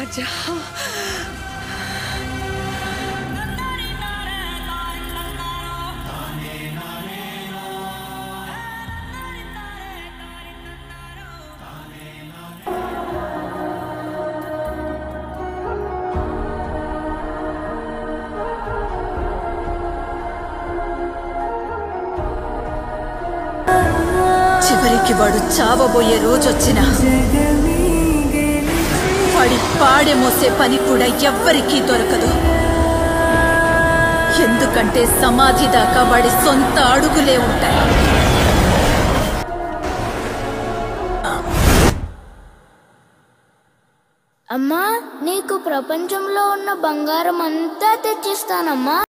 రాజా చివరికి వాడు చావబోయే రోజొచ్చిన వాడి పాడె మోసే పని కూడా ఎవ్వరికీ దొరకదు ఎందుకంటే సమాధి దాకా వాడి సొంత అడుగులే ఉంటాయి అమ్మా నీకు ప్రపంచంలో ఉన్న బంగారం అంతా తెచ్చిస్తానమ్మా